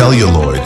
celluloid.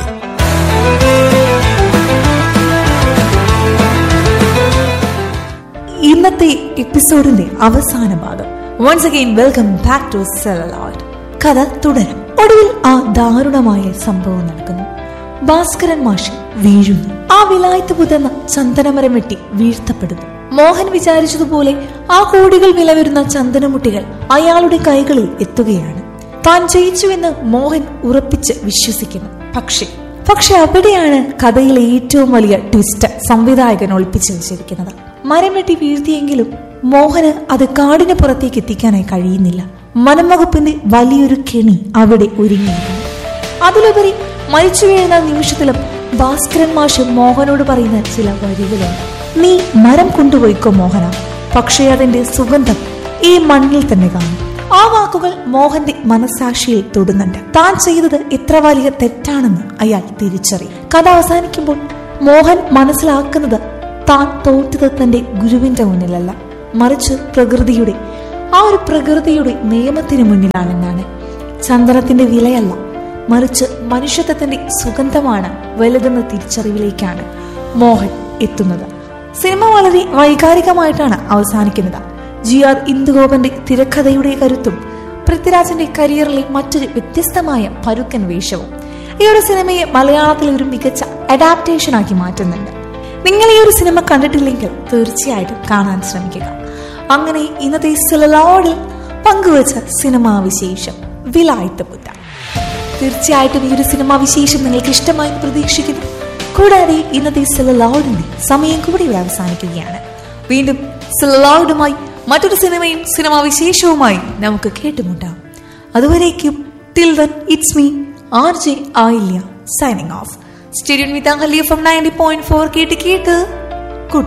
ഇന്നത്തെ എപ്പിസോഡിന്റെ അവസാന ഭാഗം once again welcome back to സെലലോഡ് കഥ തുടരും ഒടുവിൽ ആ ദാരുണമായ സംഭവം നടക്കുന്നു ഭാസ്കരൻ മാഷി വീഴുന്നു ആ വിലായത്ത് പുതന്ന ചന്ദനമരം വെട്ടി വീഴ്ത്തപ്പെടുന്നു മോഹൻ വിചാരിച്ചതുപോലെ ആ കോടികൾ വില വരുന്ന ചന്ദനമുട്ടികൾ അയാളുടെ കൈകളിൽ എത്തുകയാണ് താൻ ജയിച്ചുവെന്ന് മോഹൻ ഉറപ്പിച്ച് വിശ്വസിക്കുന്നു പക്ഷേ പക്ഷെ അവിടെയാണ് കഥയിലെ ഏറ്റവും വലിയ ട്വിസ്റ്റ് സംവിധായകൻ ഒളിപ്പിച്ചു വെച്ചിരിക്കുന്നത് മരം വെട്ടി വീഴ്ത്തിയെങ്കിലും മോഹന് അത് കാടിന് പുറത്തേക്ക് എത്തിക്കാനായി കഴിയുന്നില്ല വനംവകുപ്പിന്റെ വലിയൊരു കെണി അവിടെ ഒരുങ്ങിയിരുന്നു അതിലുപരി മരിച്ചു വീഴുന്ന നിമിഷത്തിലും ഭാസ്കരൻ മാഷ് മോഹനോട് പറയുന്ന ചില വരികളുണ്ട് നീ മരം കൊണ്ടുപോയിക്കോ മോഹന പക്ഷേ അതിന്റെ സുഗന്ധം ഈ മണ്ണിൽ തന്നെ കാണും ആ വാക്കുകൾ മോഹന്റെ മനസാക്ഷിയിൽ തൊടുന്നുണ്ട് താൻ ചെയ്തത് എത്ര വലിയ തെറ്റാണെന്ന് അയാൾ തിരിച്ചറിയും കഥ അവസാനിക്കുമ്പോൾ മോഹൻ മനസ്സിലാക്കുന്നത് താൻ തോറ്റത് തന്റെ ഗുരുവിന്റെ മുന്നിലല്ല മറിച്ച് പ്രകൃതിയുടെ ആ ഒരു പ്രകൃതിയുടെ നിയമത്തിന് മുന്നിലാണെന്നാണ് ചന്ദനത്തിന്റെ വിലയല്ല മറിച്ച് മനുഷ്യത്വത്തിന്റെ സുഗന്ധമാണ് വലുതെന്ന തിരിച്ചറിവിലേക്കാണ് മോഹൻ എത്തുന്നത് സിനിമ വളരെ വൈകാരികമായിട്ടാണ് അവസാനിക്കുന്നത് ജി ആർ ഇന്ദുഗോപന്റെ തിരക്കഥയുടെ കരുത്തും പൃഥ്വിരാജിന്റെ കരിയറിലെ മറ്റൊരു വ്യത്യസ്തമായ പരുക്കൻ വേഷവും ഈ ഒരു സിനിമയെ മലയാളത്തിലെ ഒരു മികച്ച അഡാപ്റ്റേഷൻ ആക്കി മാറ്റുന്നുണ്ട് നിങ്ങൾ ഈ ഒരു സിനിമ കണ്ടിട്ടില്ലെങ്കിൽ തീർച്ചയായിട്ടും കാണാൻ ശ്രമിക്കുക അങ്ങനെ ഇന്നത്തെ സിലലോഡിൽ പങ്കുവച്ച സിനിമാ വിശേഷം വിലായത്ത് പുത്ത തീർച്ചയായിട്ടും ഈ ഒരു സിനിമാ വിശേഷം നിങ്ങൾക്ക് ഇഷ്ടമായി എന്ന് പ്രതീക്ഷിക്കുന്നു കൂടാതെ ഇന്നത്തെ സിലലോഡിന്റെ സമയം കൂടി ഇവിടെ അവസാനിക്കുകയാണ് വീണ്ടും സിലലോഡുമായി മറ്റൊരു സിനിമയും സിനിമാ വിശേഷവുമായി നമുക്ക് കേട്ടുമുട്ടാം അതുവരേക്കും till then it's me R J Ayilya signing off stadium with Ahalya from ninety point four കേട്ട് കേട്ട്